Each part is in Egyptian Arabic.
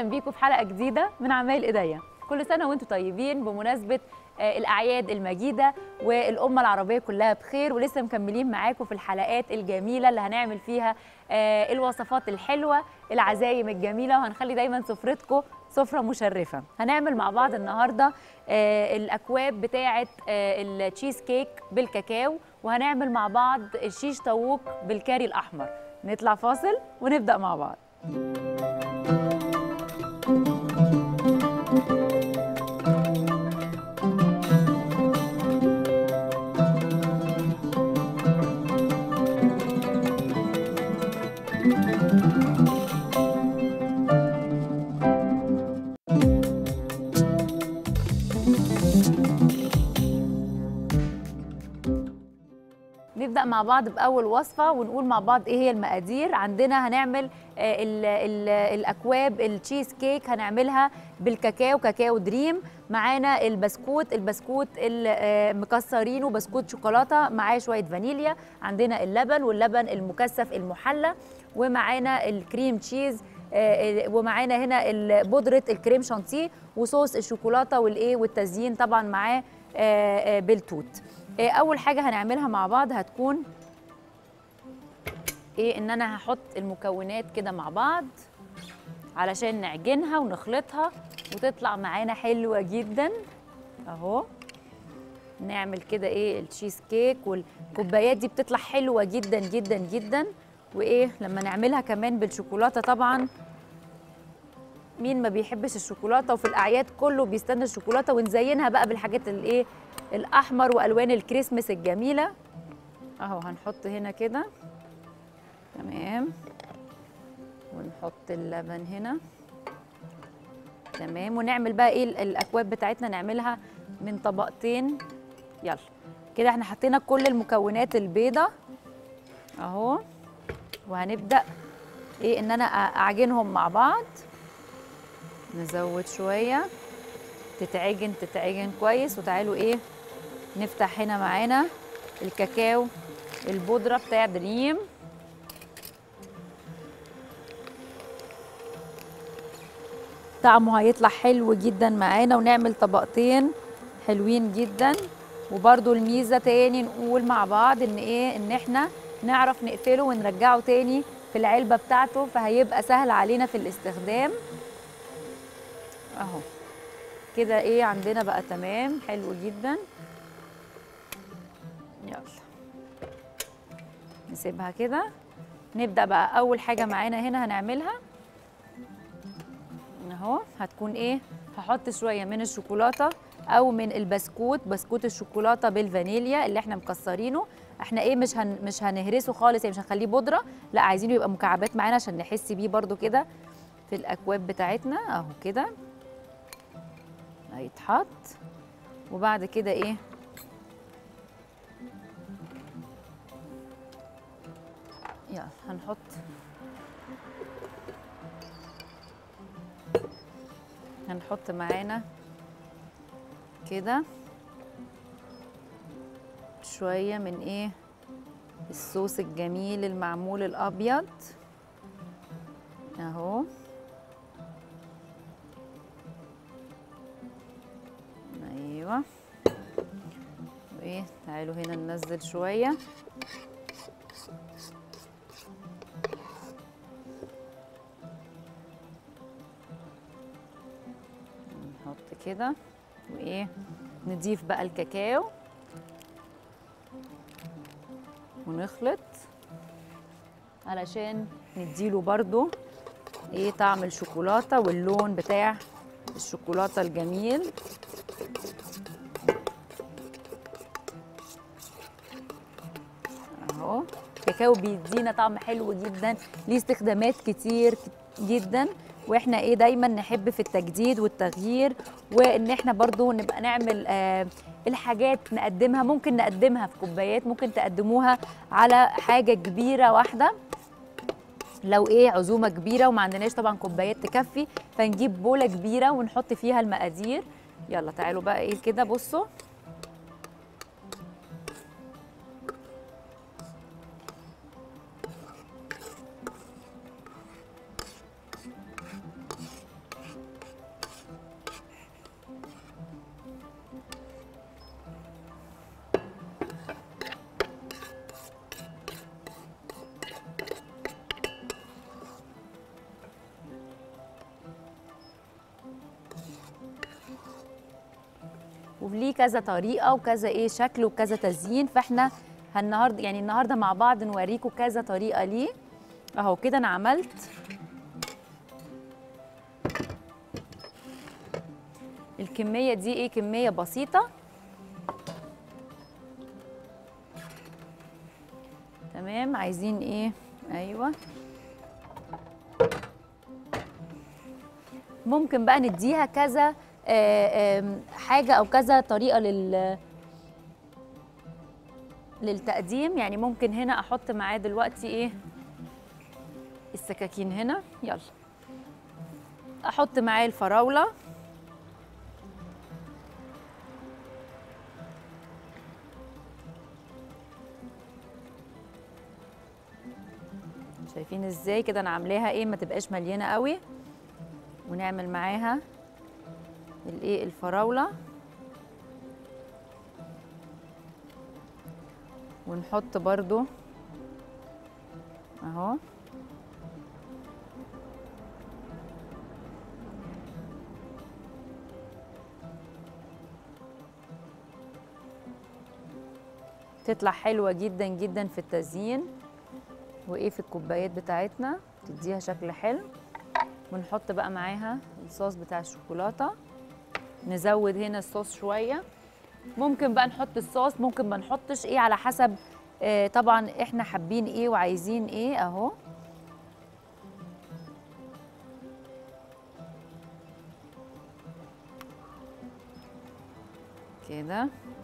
بيكم في حلقه جديده من عمايل ايديا كل سنه وانتم طيبين بمناسبه آه، الاعياد المجيده والامه العربيه كلها بخير ولسه مكملين معاكم في الحلقات الجميله اللي هنعمل فيها آه، الوصفات الحلوه العزايم الجميله وهنخلي دايما سفرتكم سفره مشرفه هنعمل مع بعض النهارده آه، الاكواب بتاعه آه، التشيز كيك بالكاكاو وهنعمل مع بعض الشيش طاووق بالكاري الاحمر نطلع فاصل ونبدا مع بعض نبدا مع بعض باول وصفه ونقول مع بعض ايه هي المقادير عندنا هنعمل آه، ال ال الاكواب التشيز كيك هنعملها بالكاكاو كاكاو دريم معانا البسكوت البسكوت اللي آه، مكسرينه بسكوت شوكولاته معاه شويه فانيليا عندنا اللبن واللبن المكثف المحلى ومعانا الكريم تشيز آه، ومعانا هنا ال- بودره الكريم شانتيه وصوص الشوكولاته والايه والتزيين طبعا معاه آه، آه، بالتوت آه، اول حاجه هنعملها مع بعض هتكون ايه ان انا هحط المكونات كده مع بعض علشان نعجنها ونخلطها وتطلع معانا حلوه جدا اهو نعمل كده ايه التشيز كيك والكوبايات دي بتطلع حلوه جدا جدا جدا وايه لما نعملها كمان بالشوكولاته طبعا مين ما بيحبش الشوكولاته وفي الاعياد كله بيستنى الشوكولاته ونزينها بقى بالحاجات الايه الاحمر والوان الكريسماس الجميله اهو هنحط هنا كده تمام ونحط اللبن هنا تمام ونعمل بقى ايه ال- الاكواب بتاعتنا نعملها من طبقتين يلا كده احنا حطينا كل المكونات البيضه اهو وهنبدا ايه ان انا أ- اعجنهم مع بعض نزود شويه تتعجن تتعجن كويس وتعالوا ايه نفتح هنا معانا الكاكاو البودره بتاع دريم طعمه هيطلع حلو جدا معانا ونعمل طبقتين حلوين جدا وبرده الميزه تاني نقول مع بعض ان ايه ان احنا نعرف نقفله ونرجعه تاني في العلبه بتاعته فهيبقى سهل علينا في الاستخدام اهو كده ايه عندنا بقى تمام حلو جدا يلا نسيبها كده نبدا بقى اول حاجه معانا هنا هنعملها اهو هتكون ايه هحط شويه من الشوكولاته او من البسكوت بسكوت الشوكولاته بالفانيليا اللي احنا مكسرينه احنا ايه مش هن مش هنهرسه خالص يعني مش هنخليه بودره لا عايزينه يبقى مكعبات معانا عشان نحس بيه برده كده في الاكواب بتاعتنا اهو كده هيتحط وبعد كده ايه يلا هنحط هنحط معانا كده شوية من ايه الصوص الجميل المعمول الابيض اهو ايوه وايه تعالوا هنا ننزل شويه نحط كده وايه نضيف بقى الكاكاو ونخلط علشان نديله برضو ايه طعم الشوكولاته واللون بتاع الشوكولاته الجميل اهو الكاكاو بيدينا طعم حلو جدا ليه استخدامات كتير جدا واحنا ايه دايما نحب في التجديد والتغيير وان احنا برضو نبقى نعمل آه الحاجات نقدمها ممكن نقدمها في كوبايات ممكن تقدموها على حاجه كبيره واحده لو ايه عزومه كبيره وما عندناش طبعا كوبايات تكفي فنجيب بوله كبيره ونحط فيها المقادير يلا تعالوا بقى ايه كده بصوا وليه كذا طريقه وكذا ايه شكل وكذا تزيين فاحنا النهارده يعني النهارده مع بعض نوريكم كذا طريقه ليه اهو كده انا عملت الكميه دي ايه كميه بسيطه تمام عايزين ايه ايوه ممكن بقى نديها كذا آه، آم، حاجه او كذا طريقه لل للتقديم يعني ممكن هنا احط معاه دلوقتي ايه السكاكين هنا يلا احط معاه الفراوله شايفين ازاي كده انا عاملاها ايه ما تبقاش مليانه قوي ونعمل معاها الايه الفراوله ونحط برضو اهو تطلع حلوة جدا جدا في التزيين وايه في الكوبايات بتاعتنا تديها شكل حلو ونحط بقى معاها الصوص بتاع الشوكولاتة نزود هنا الصوص شوية ممكن بقى نحط الصوص ممكن ما نحطش ايه على حسب آه طبعا احنا حابين ايه وعايزين ايه اهو كده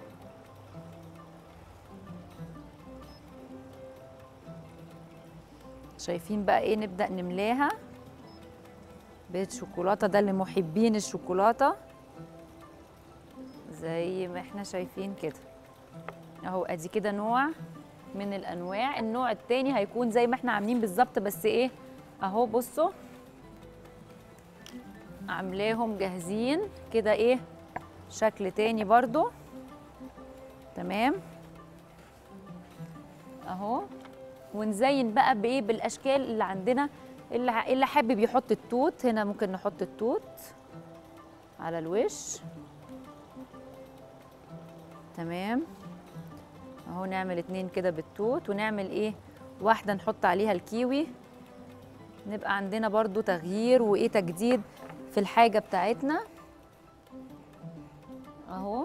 شايفين بقى ايه نبدأ نملاها بيت شوكولاتة ده لمحبين الشوكولاتة زي ما احنا شايفين كده اهو ادي كده نوع من الانواع النوع التاني هيكون زي ما احنا عاملين بالظبط بس ايه اهو بصوا عاملاهم جاهزين كده ايه شكل تاني برضو تمام اهو ونزين بقى بايه بالاشكال اللي عندنا اللي ع- اللي حابب يحط التوت هنا ممكن نحط التوت على الوش تمام اهو نعمل اتنين كده بالتوت ونعمل ايه واحده نحط عليها الكيوي نبقى عندنا برضو تغيير وايه تجديد في الحاجه بتاعتنا اهو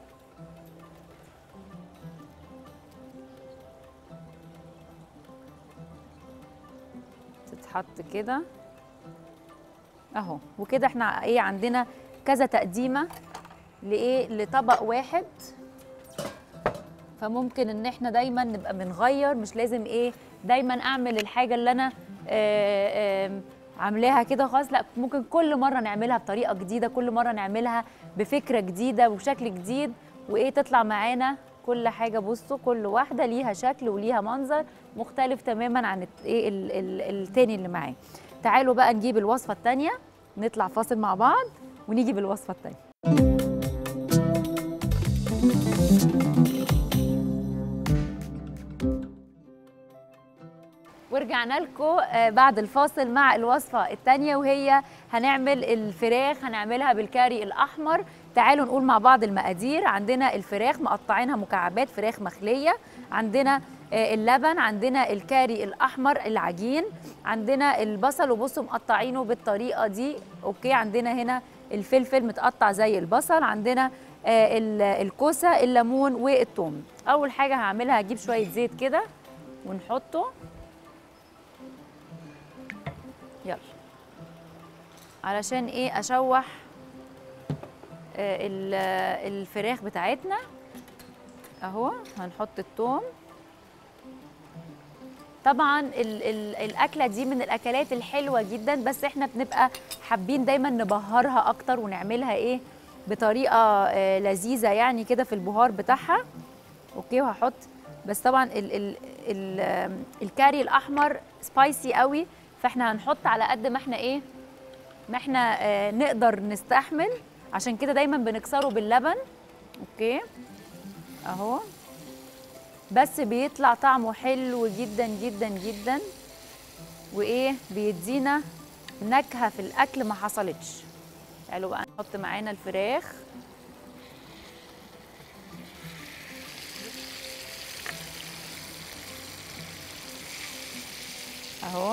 تتحط كده اهو وكده احنا ايه عندنا كذا تقديمه لايه لطبق واحد فممكن ان احنا دايما نبقى بنغير مش لازم ايه دايما اعمل الحاجه اللي انا آه، آم، عاملاها كده خلاص لا ممكن كل مره نعملها بطريقه جديده كل مره نعملها بفكره جديده وبشكل جديد وايه تطلع معانا كل حاجه بصوا كل واحده ليها شكل وليها منظر مختلف تماما عن الت- ايه ال- ال- التاني اللي معاه تعالوا بقى نجيب الوصفه التانيه نطلع فاصل مع بعض ونيجي بالوصفه التانيه ورجعنا لكم بعد الفاصل مع الوصفة التانية وهي هنعمل الفراخ هنعملها بالكاري الأحمر تعالوا نقول مع بعض المقادير عندنا الفراخ مقطعينها مكعبات فراخ مخلية عندنا آه، اللبن عندنا الكاري الأحمر العجين عندنا البصل وبصوا مقطعينه بالطريقة دي أوكي عندنا هنا الفلفل متقطع زي البصل عندنا آه، ال- الكوسة الليمون والثوم أول حاجة هعملها هجيب شوية زيت كده ونحطه يلا علشان ايه اشوح آه، ال- آه، الفراخ بتاعتنا اهو هنحط الثوم طبعا ال ال الاكله دي من الاكلات الحلوه جدا بس احنا بنبقى حابين دايما نبهرها اكتر ونعملها ايه بطريقه آه، لذيذه يعني كده في البهار بتاعها اوكي وهحط بس طبعا ال ال ال آم، الكاري الاحمر سبايسي قوي فاحنا هنحط على قد ما احنا ايه ما احنا آه نقدر نستحمل عشان كده دايما بنكسره باللبن اوكي اهو بس بيطلع طعمه حلو جدا جدا جدا وايه بيدينا نكهه في الاكل ما حصلتش تعالوا بقى نحط معانا الفراخ اهو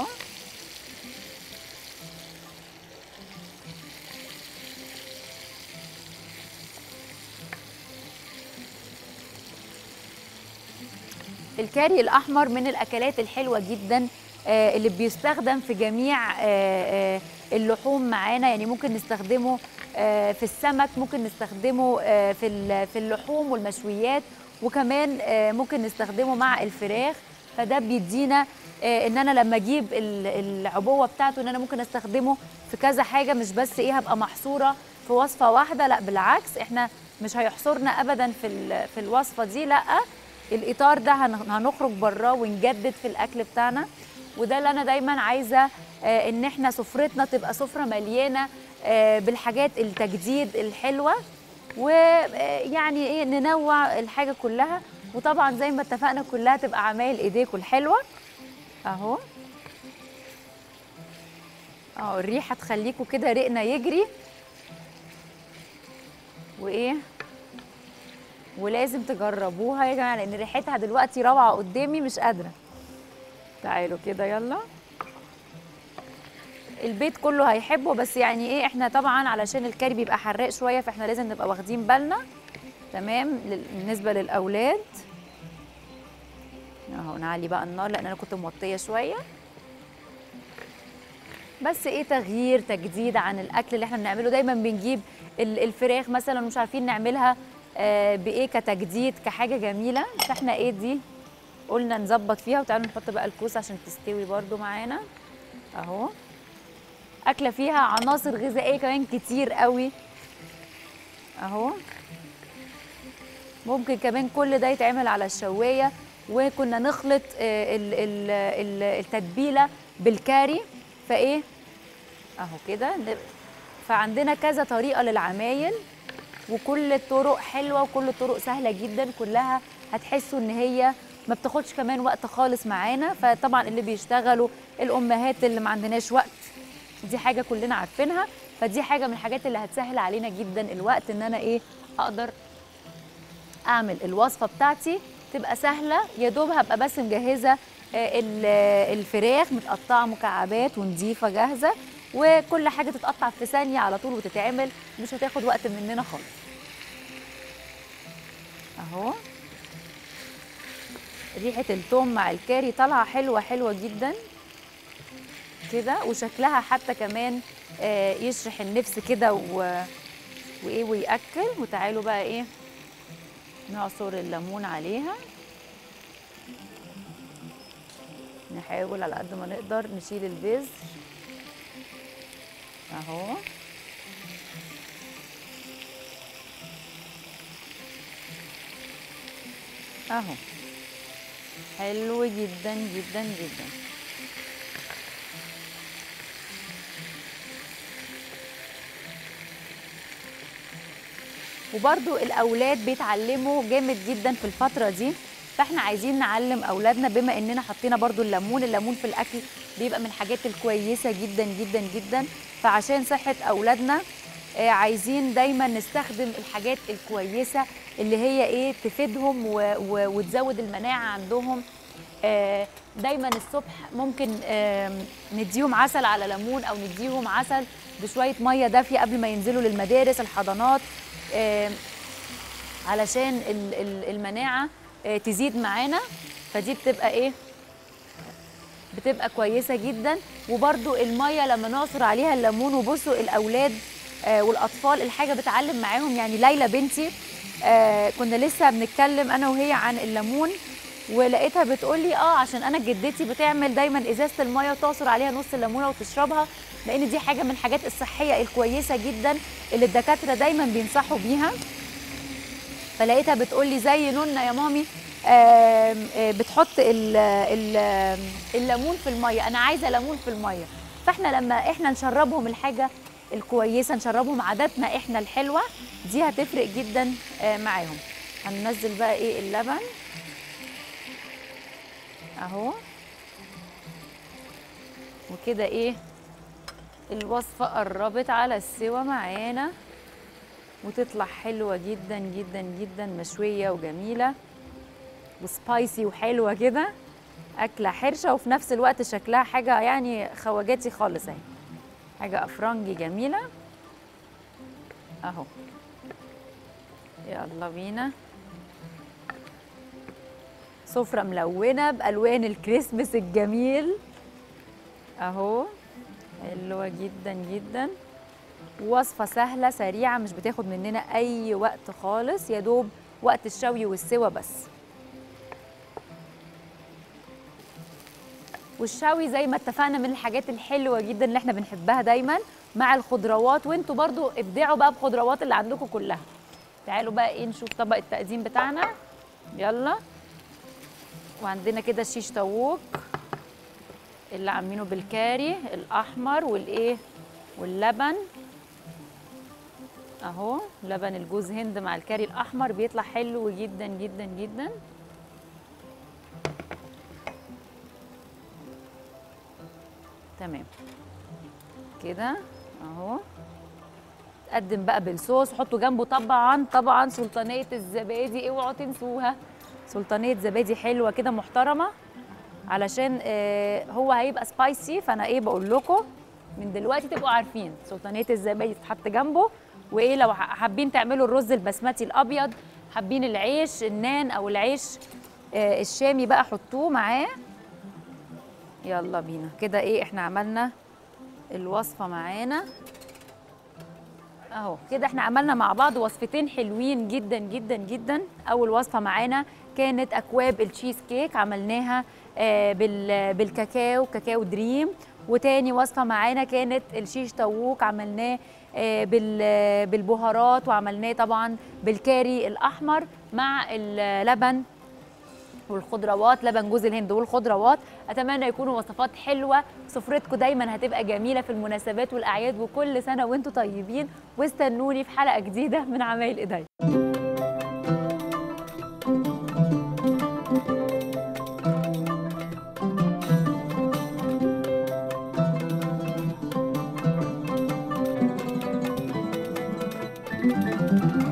الكاري الاحمر من الاكلات الحلوه جدا آه، اللي بيستخدم في جميع آه، آه، اللحوم معانا يعني ممكن نستخدمه آه، في السمك ممكن نستخدمه آه، في ال- في اللحوم والمشويات وكمان آه، ممكن نستخدمه مع الفراخ فده بيدينا آه، ان انا لما اجيب ال- العبوه بتاعته ان انا ممكن استخدمه في كذا حاجه مش بس ايه هبقى محصوره في وصفه واحده لا بالعكس احنا مش هيحصرنا ابدا في ال- في الوصفه دي لا الاطار ده هن- هنخرج براه ونجدد في الاكل بتاعنا وده اللي انا دايما عايزه آه، ان احنا سفرتنا تبقى سفره مليانه آه، بالحاجات التجديد الحلوه ويعني ايه ننوع الحاجه كلها وطبعا زي ما اتفقنا كلها تبقى عمايل ايديكم الحلوه اهو اه الريحه تخليكم كده رقنا يجري وايه ولازم تجربوها يا جماعه لان ريحتها دلوقتي روعه قدامي مش قادره تعالوا كده يلا البيت كله هيحبه بس يعني ايه احنا طبعا علشان الكاري بيبقى حراق شويه فاحنا لازم نبقى واخدين بالنا تمام لل- بالنسبه للاولاد اهو نعلي بقى النار لان انا كنت موطيه شويه بس ايه تغيير تجديد عن الاكل اللي احنا بنعمله دايما بنجيب ال- الفراخ مثلا مش عارفين نعملها آه، بايه كتجديد كحاجه جميله فاحنا ايه دي قلنا نظبط فيها وتعالوا نحط بقى الكوسه عشان تستوي برده معانا اهو اكله فيها عناصر غذائيه كمان كتير قوي اهو ممكن كمان كل ده يتعمل على الشوايه وكنا نخلط آه، ال- ال- ال- التتبيله بالكاري فايه اهو كده ن- فعندنا كذا طريقه للعمايل وكل الطرق حلوه وكل الطرق سهله جدا كلها هتحسوا ان هي ما بتاخدش كمان وقت خالص معانا فطبعا اللي بيشتغلوا الامهات اللي ما عندناش وقت دي حاجه كلنا عارفينها فدي حاجه من الحاجات اللي هتسهل علينا جدا الوقت ان انا ايه اقدر اعمل الوصفه بتاعتي تبقى سهله يا دوب هبقى بس مجهزه آه، ال- آه، الفراخ متقطعه مكعبات ونضيفه جاهزه وكل حاجه تتقطع في ثانيه على طول وتتعمل مش هتاخد وقت مننا خالص اهو ريحه التوم مع الكاري طالعه حلوه حلوه جدا كده وشكلها حتى كمان آه، يشرح النفس كده و... وايه وياكل وتعالوا بقى ايه نعصر الليمون عليها نحاول على قد ما نقدر نشيل البذر اهو اهو حلو جدا جدا جدا وبرضو الاولاد بيتعلموا جامد جدا في الفتره دي فاحنا عايزين نعلم اولادنا بما اننا حطينا برضو الليمون الليمون في الاكل بيبقى من الحاجات الكويسه جدا جدا جدا فعشان صحه اولادنا آه، عايزين دايما نستخدم الحاجات الكويسه اللي هي ايه تفيدهم و و وتزود المناعه عندهم آه، دايما الصبح ممكن آم، نديهم عسل على ليمون او نديهم عسل بشويه ميه دافيه قبل ما ينزلوا للمدارس الحضانات آم، علشان ال- ال- المناعه آه، تزيد معانا فدي بتبقى ايه بتبقى كويسه جدا وبرده الميه لما نعصر عليها الليمون وبصوا الاولاد آه، والاطفال الحاجه بتعلم معاهم يعني ليلى بنتي آه، كنا لسه بنتكلم انا وهي عن الليمون ولقيتها بتقول لي اه عشان انا جدتي بتعمل دايما ازازه الميه وتعصر عليها نص الليمونه وتشربها لان دي حاجه من الحاجات الصحيه الكويسه جدا اللي الدكاتره دايما بينصحوا بيها فلقيتها بتقول لي زي نونا يا مامي آم، آه، بتحط ال- ال- الليمون في الميه انا عايزه ليمون في الميه فاحنا لما احنا نشربهم الحاجه الكويسه نشربهم عاداتنا احنا الحلوه دي هتفرق جدا آه، معاهم هننزل بقى ايه اللبن اهو وكده ايه الوصفه قربت على السوا معانا وتطلع حلوه جدا جدا جدا مشويه وجميله وسبايسي وحلوه كده اكله حرشه وفي نفس الوقت شكلها حاجه يعني خواجاتي خالص اهي حاجه افرنجي جميله اهو يلا بينا سفرة ملونة بألوان الكريسماس الجميل أهو حلوة جدا جدا وصفة سهلة سريعة مش بتاخد مننا أي وقت خالص يا دوب وقت الشوي والسوى بس والشوي زي ما اتفقنا من الحاجات الحلوة جدا اللي احنا بنحبها دايما مع الخضروات وانتوا برضو ابدعوا بقى بخضروات اللي عندكم كلها تعالوا بقى ايه نشوف طبق التقديم بتاعنا يلا وعندنا كده شيش طاووق اللي عاملينه بالكاري الاحمر والايه واللبن اهو لبن الجوز هند مع الكاري الاحمر بيطلع حلو جدا جدا جدا تمام كده اهو تقدم بقى بالصوص حطوا جنبه طبعا طبعا سلطانيه الزبادي اوعوا تنسوها سلطانيه زبادي حلوه كده محترمه علشان آه هو هيبقى سبايسي فانا ايه بقول لكم من دلوقتي تبقوا عارفين سلطانيه الزبادي تتحط جنبه وايه لو حابين تعملوا الرز البسمتي الابيض حابين العيش النان او العيش آه الشامي بقى حطوه معاه يلا بينا كده ايه احنا عملنا الوصفه معانا اهو كده احنا عملنا مع بعض وصفتين حلوين جدا جدا جدا اول وصفه معانا كانت اكواب التشيز كيك عملناها آه بال بالكاكاو كاكاو دريم وتاني وصفه معانا كانت الشيش طاووق عملناه آه بال بالبهارات وعملناه طبعا بالكاري الاحمر مع اللبن والخضروات لبن جوز الهند والخضروات اتمنى يكونوا وصفات حلوه سفرتكم دايما هتبقى جميله في المناسبات والاعياد وكل سنه وانتم طيبين واستنوني في حلقه جديده من عمايل ايديا thank you